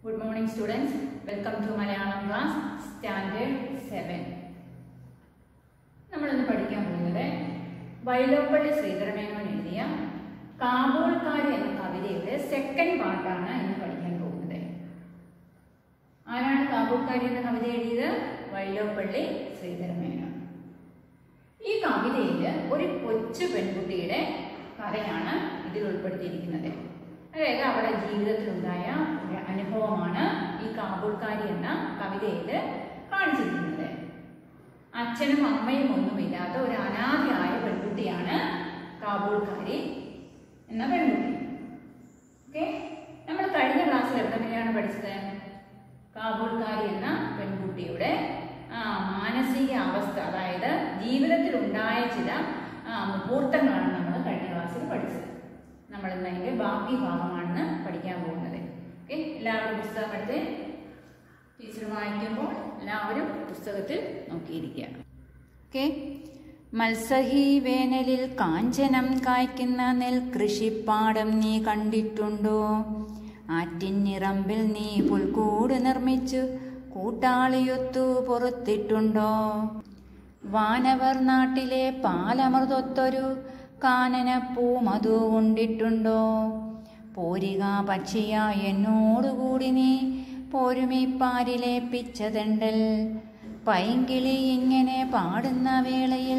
Good morning students. Welcome to Malayalam class Standard 7. നമ്മളിന്ന് പഠിക്കാൻ പോകുന്നത് വൈലോപ്പള്ളി ശ്രീധരമേനോൻ എഴുതിയ കാബൂൾക്കാരി എന്ന കവിതയുടെ സെക്കൻഡ് പാർട്ടാണ് ഇന്ന് പഠിക്കാൻ പോകുന്നത് ആരാണ് കാബൂൾക്കാരി എന്ന കവിത എഴുതിയത് വൈലോപ്പള്ളി ശ്രീധരമേനോൻ ഈ കവിതയിൽ ഒരു കൊച്ചു പെൺകുട്ടിയുടെ കഥയാണ് ഇതിൽ ഉൾപ്പെടുത്തിയിരിക്കുന്നത് അതായത് അവരുടെ ജീവിതത്തിലുണ്ടായ ഒരു അനുഭവമാണ് ഈ കാബൂൾക്കാരി എന്ന കവിതയിൽ കാണിച്ചിരിക്കുന്നത് അച്ഛനും അമ്മയും ഒന്നുമില്ലാത്ത ഒരു അനാഥയായ പെൺകുട്ടിയാണ് കാബൂൾക്കാരി എന്ന പെൺകുട്ടി ഓക്കെ നമ്മൾ കഴിഞ്ഞ ക്ലാസ്സിൽ എവിടെയാണ് പഠിച്ചത് കാബൂൾക്കാരി എന്ന പെൺകുട്ടിയുടെ ആ, മാനസിക അവസ്ഥ അതായത് ജീവിതത്തിൽ ഉണ്ടായ ചില ആ, മുഹൂർത്തങ്ങളാണ് നമ്മൾ കഴിഞ്ഞ ക്ലാസ്സിൽ പഠിച്ചത് നമ്മൾ ഇന്ന് അതിന്റെ ബാക്കി ഭാഗമാണെന്ന് പഠിക്കാൻ പോകുന്നത് ഓക്കെ എല്ലാവരും പുസ്തകം എടുത്ത് ടീച്ചർ വായിക്കുമ്പോൾ എല്ലാവരും പുസ്തകത്തിൽ നോക്കിയിരിക്കുക ഓക്കെ മത്സഹി വേനലിൽ കാഞ്ചനം കായ്ക്കുന്ന നെൽ കൃഷിപ്പാടം നീ കണ്ടിട്ടുണ്ടോ ആറ്റിനിറമ്പിൽ നീ പുൽക്കൂട് നിർമ്മിച്ചു കൂട്ടാളിയൊത്തു പുറത്തിട്ടുണ്ടോ വാനവർ നാട്ടിലെ പാലമൃതൊത്തൊരു കാനനപ്പൂ മധു കൊണ്ടിട്ടുണ്ടോ പോരിക പക്ഷിയായ എന്നോടുകൂടി നീ പോരുമിപ്പാരിലെ പിച്ചതെണ്ടൽ പൈങ്കിളി ഇങ്ങനെ പാടുന്ന വേളയിൽ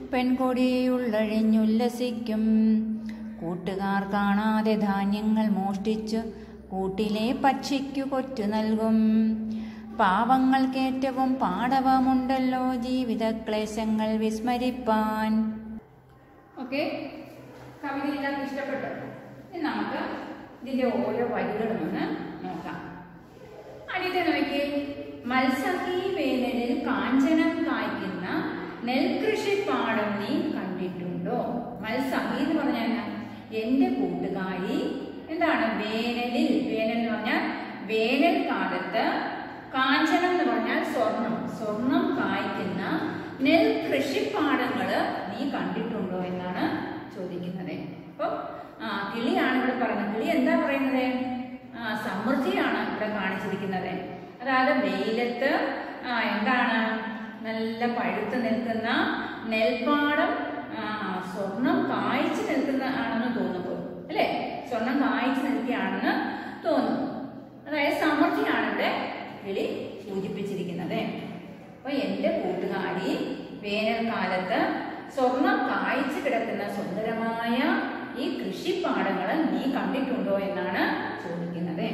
പെൺകൊടിയുള്ളഴിഞ്ഞുല്ലസിക്കും കൂട്ടുകാർ കാണാതെ ധാന്യങ്ങൾ മോഷ്ടിച്ചു കൂട്ടിലെ പക്ഷിക്കു കൊറ്റു നൽകും പാവങ്ങൾക്കേറ്റവും പാടവമുണ്ടല്ലോ ജീവിത ക്ലേശങ്ങൾ വിസ്മരിപ്പാൻ ഓക്കെ കവിത എല്ലാവർക്കും ഇഷ്ടപ്പെട്ടു ഇനി നമുക്ക് ഇതിന്റെ ഓരോ വരികളും ഒന്ന് നോക്കാം അടിയത്തെ നോക്കി മത്സഹി വേനലിൽ കാഞ്ചനം കായ്ക്കുന്ന നെൽകൃഷി പാടം നീ കണ്ടിട്ടുണ്ടോ മത്സഹി എന്ന് പറഞ്ഞാൽ എന്നാ? എന്റെ കൂട്ടുകാരി എന്താണ് വേനലിൽ വേനൽ എന്ന് പറഞ്ഞാൽ വേനൽ കാലത്ത് കാഞ്ചനം എന്ന് പറഞ്ഞാൽ സ്വർണം സ്വർണം കായ്ക്കുന്ന നെൽ കൃഷിപ്പാടങ്ങള് നീ കണ്ടിട്ടുണ്ടോ എന്നാണ് ചോദിക്കുന്നത് അപ്പൊ ആ കിളിയാണ് ഇവിടെ പറയുന്നത് കിളി എന്താ പറയുന്നത് ആ സമൃദ്ധിയാണ് ഇവിടെ കാണിച്ചിരിക്കുന്നത് അതായത് വെയിലത്ത് ആ എന്താണ് നല്ല പഴുത്ത് നിൽക്കുന്ന നെൽപ്പാടം ആ സ്വർണം കായ്ച്ചു നിൽക്കുന്ന ആണെന്ന് തോന്നുന്നു അല്ലേ സ്വർണം കായ്ച്ചു നിൽക്കുകയാണെന്ന് തോന്നുന്നു അതായത് സമൃദ്ധിയാണ് ഇവിടെ കിളി സൂചിപ്പിച്ചിരിക്കുന്നത് അപ്പൊ എന്റെ കൂട്ടുകാരി വേനൽക്കാലത്ത് സ്വർണം കായ്ച്ചു കിടക്കുന്ന സുന്ദരമായ ഈ കൃഷിപ്പാടങ്ങൾ നീ കണ്ടിട്ടുണ്ടോ എന്നാണ് ചോദിക്കുന്നത്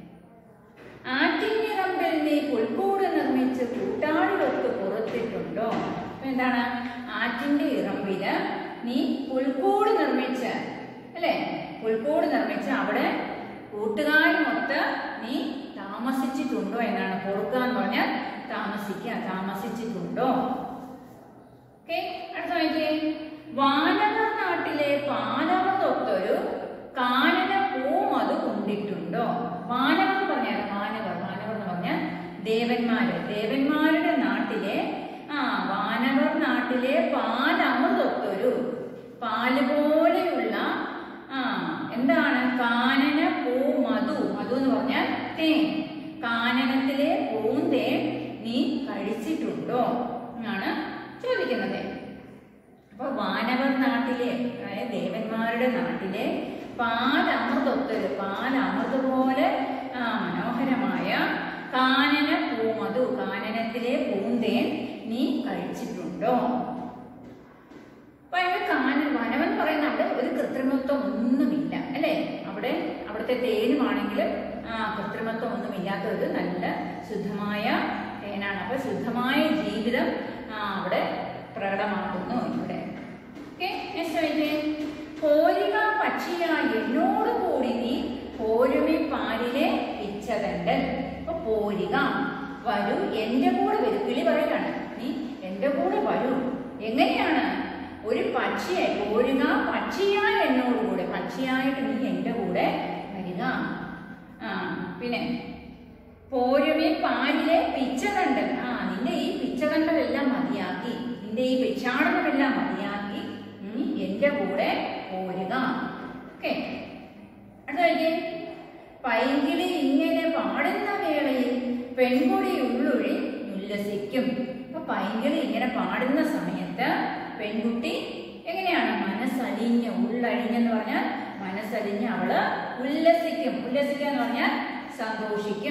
ആറ്റിനിറമ്പിൽ നീ പുൽക്കൂട് നിർമ്മിച്ച് കൂട്ടാളികൾക്ക് പുറത്തിട്ടുണ്ടോ അപ്പൊ എന്താണ് ആറ്റിന്റെ ഇറമ്പില് നീ പുൽക്കൂട് നിർമ്മിച്ച് അല്ലെ പുൽക്കൂട് നിർമ്മിച്ച് അവിടെ കൂട്ടുകാരുമൊത്ത് നീ താമസിച്ചിട്ടുണ്ടോ എന്നാണ് പൊറുക്കുക എന്ന് പറഞ്ഞാൽ താമസിക്കുക താമസിച്ചിട്ടുണ്ടോ ഓക്കെ അടുത്ത നോക്കിയേ വാനവർ നാട്ടിലെ പാലവതൊത്തൊരു കാനന പൂമത് കൊണ്ടിട്ടുണ്ടോ വാനവർ എന്ന് പറഞ്ഞാൽ വാനവർ വാനവർ എന്ന് പറഞ്ഞാൽ ദേവന്മാര് ദേവന്മാരുടെ നാട്ടിലെ ആ വാനവർ നാട്ടിലെ പാലമൃതൊത്തൊരു പാല് പോലെയുള്ള ആ എന്താണ് കാനന പൂ മധു മധു എന്ന് പറഞ്ഞാൽ തേൻ കാനനത്തിലെ പൂന്തേൻ നീ കഴിച്ചിട്ടുണ്ടോ എന്നാണ് ചോദിക്കുന്നത് അപ്പൊ വാനവർ നാട്ടിലെ അതായത് ദേവന്മാരുടെ നാട്ടിലെ പാലമൃതൊത്തൊരു പാലമൃത് പോലെ ആ മനോഹരമായ കാനന പൂമധു കാനനത്തിലെ പൂന്തേൻ നീ കഴിച്ചിട്ടുണ്ടോ അപ്പൊ അവിടെ കാന വനവൻ പറയുന്ന അവിടെ ഒരു കൃത്രിമത്വം ഒന്നുമില്ല അല്ലെ അവിടെ അവിടുത്തെ തേനുമാണെങ്കിലും ആ കൃത്രിമത്വം ഒന്നുമില്ലാത്ത ഒരു നല്ല ശുദ്ധമായ തേനാണ് അപ്പൊ ശുദ്ധമായ ജീവിതം ആ അവിടെ പ്രകടമാകുന്നു ഇവിടെ ഓക്കെ പോരിക പക്ഷിയായി എന്നോട് കൂടി നീ പോരുമി പാലിലെ പിച്ചതണ്ടൽ അപ്പൊ പോരിക വരൂ എന്റെ കൂടെ വരൂ കിളി പറയാണ് നീ എന്റെ കൂടെ വരൂ എങ്ങനെയാണ് ഒരു പക്ഷിയായി പോരുക പക്ഷിയായി എന്നോട് കൂടെ പക്ഷിയായിട്ട് നീ എന്റെ കൂടെ വരിക ആ പിന്നെ പോരുമി പാലിലെ പിച്ചകണ്ടൽ ആ നിന്റെ ഈ പിച്ചകണ്ടലെല്ലാം മതിയാക്കി നിന്റെ ഈ ഭിക്ഷാടനമെല്ലാം മതിയാക്കി നീ എന്റെ കൂടെ പോരുക ഓക്കെ അടുത്ത നോക്കിയേ പൈങ്കിളി ഇങ്ങനെ പാടുന്ന വേളയിൽ പെൺകുടി ഉള്ളുഴി ഉല്ലസിക്കും അപ്പൊ പൈങ്കിളി ഇങ്ങനെ പാടുന്ന സമയത്ത് പെൺകുട്ടി എങ്ങനെയാണ് മനസ്സലിഞ്ഞ് ഉള്ളഴിഞ്ഞെന്ന് പറഞ്ഞാൽ മനസ്സലിഞ്ഞ് അവള് ഉല്ലസിക്കും ഉല്ലസിക്കുക എന്ന് പറഞ്ഞാൽ സന്തോഷിക്കും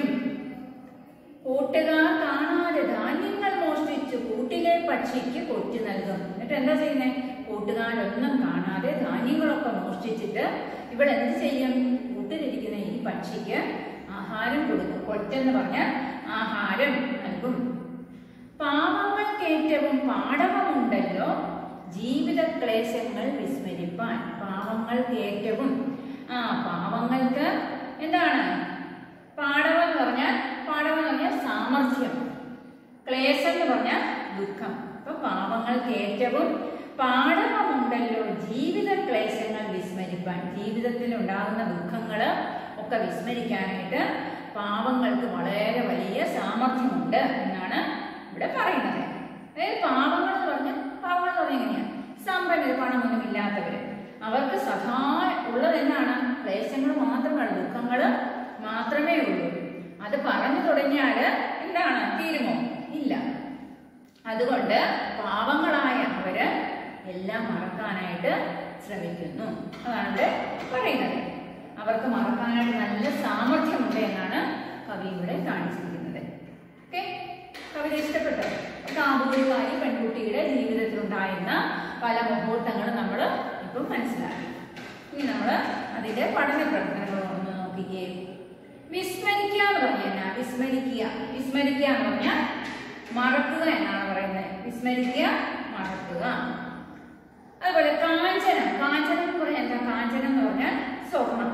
കൂട്ടുകാർ കാണാതെ ധാന്യങ്ങൾ മോഷ്ടിച്ചു കൂട്ടിലെ പക്ഷിക്ക് കൊച്ചു നൽകും എന്നിട്ട് എന്താ ചെയ്യുന്നത് കൂട്ടുകാരൊന്നും കാണാതെ ധാന്യങ്ങളൊക്കെ മോഷ്ടിച്ചിട്ട് ഇവിടെ എന്ത് ചെയ്യും കൂട്ടിലിരിക്കുന്ന ഈ പക്ഷിക്ക് ആഹാരം കൊടുക്കും കൊറ്റെന്ന് പറഞ്ഞാൽ ആഹാരം നൽകും പാവങ്ങൾക്കേറ്റവും പാടവമുണ്ടല്ലോ ജീവിത ക്ലേശങ്ങൾ വിസ്മരിപ്പാൻ പാവങ്ങൾക്കേറ്റവും ആ പാവങ്ങൾക്ക് എന്താണ് പാടവം എന്ന് പറഞ്ഞാൽ പാടവം എന്ന് പറഞ്ഞാൽ സാമർഥ്യം ക്ലേശം എന്ന് പറഞ്ഞാൽ ദുഃഖം അപ്പൊ പാവങ്ങൾക്ക് ഏറ്റവും പാടവമുണ്ടല്ലോ ജീവിത ക്ലേശങ്ങൾ വിസ്മരിപ്പാൻ ജീവിതത്തിൽ ഉണ്ടാകുന്ന ദുഃഖങ്ങൾ ഒക്കെ വിസ്മരിക്കാനായിട്ട് പാവങ്ങൾക്ക് വളരെ വലിയ സാമർഥ്യമുണ്ട് എന്നാണ് ഇവിടെ പറയുന്നത് അതായത് പാവങ്ങൾ എന്ന് പറഞ്ഞാൽ പാവങ്ങൾ എന്ന് പറഞ്ഞാൽ എങ്ങനെയാണ് സമ്പന്നർ പണമൊന്നും ഇല്ലാത്തവര് അവർക്ക് സദാ ഉള്ളത് എന്താണ് ക്ലേശങ്ങൾ മാത്രമാണ് ദുഃഖങ്ങൾ മാത്രമേ ഉള്ളൂ അത് പറഞ്ഞു തുടങ്ങിയാൽ എന്താണ് തീരുമോ ഇല്ല അതുകൊണ്ട് പാവങ്ങളായ അവര് എല്ലാം മറക്കാനായിട്ട് ശ്രമിക്കുന്നു അതാണ് ഇവിടെ പറയുന്നത് അവർക്ക് മറക്കാനായിട്ട് നല്ല സാമർഥ്യമുണ്ട് എന്നാണ് കവി ഇവിടെ കാണിച്ചിരിക്കുന്നത് ഓക്കെ കവിത ഇഷ്ടപ്പെട്ടോ കാബൂളിക്കാരി പെൺകുട്ടിയുടെ ജീവിതത്തിൽ ഉണ്ടായിരുന്ന പല മുഹൂർത്തങ്ങളും നമ്മൾ ഇപ്പം മനസ്സിലാക്കി ഇനി നമ്മൾ അതിന്റെ പഠന പ്രവർത്തനങ്ങൾ ഒന്ന് നോക്കിക്കേ വിസ്മരിക്കുക എന്ന് പറഞ്ഞാൽ വിസ്മരിക്കുക വിസ്മരിക്കുക എന്ന് പറഞ്ഞാൽ മറക്കുക എന്നാണ് പറയുന്നത് വിസ്മരിക്കുക മറക്കുക അതുപോലെ കാഞ്ചനം കാഞ്ചനം എന്ന് പറഞ്ഞാൽ എന്താ കാഞ്ചനം എന്ന് പറഞ്ഞാൽ സ്വർണം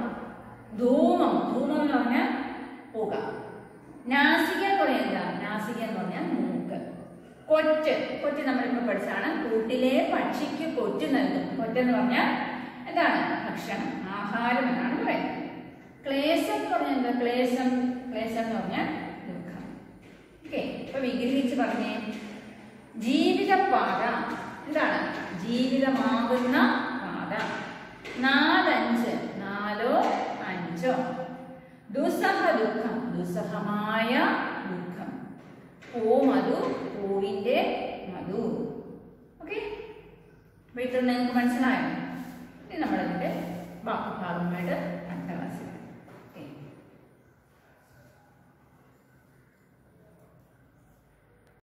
ധൂമം ധൂമം എന്ന് പറഞ്ഞാൽ പുക നാസിക എന്ന് പറഞ്ഞാൽ എന്താ നാസിക എന്ന് പറഞ്ഞാൽ മൂക്ക് കൊറ്റ് കൊറ്റ് നമ്മളിപ്പോ പഠിച്ചാണ് കൂട്ടിലെ പക്ഷിക്ക് കൊറ്റ് നൽകും കൊറ്റെന്ന് പറഞ്ഞാൽ എന്താണ് ഭക്ഷണം ആഹാരം എന്നാണ് പറയുന്നത് ക്ലേശം എന്ന് പറഞ്ഞാൽ എന്താ ക്ലേശം ക്ലേശം എന്ന് പറഞ്ഞാൽ ദുഃഖം ഓക്കെ ഇപ്പൊ വിഗ്രഹിച്ച് പറഞ്ഞേ ജീവിതപാത എന്താണ് ജീവിതമാകുന്ന പാത നാലഞ്ച് നാലോ അഞ്ചോ ദുസ്സഹ ദുഃഖം ദുസ്സഹമായ ദുഃഖം ഓ മധു പൂവിന്റെ മധു ഓക്കെ അപ്പൊ ഇത് നിങ്ങൾക്ക് മനസ്സിലായോ ഇനി നമ്മളതിന്റെ ബാക്കി ഭാഗമായിട്ട്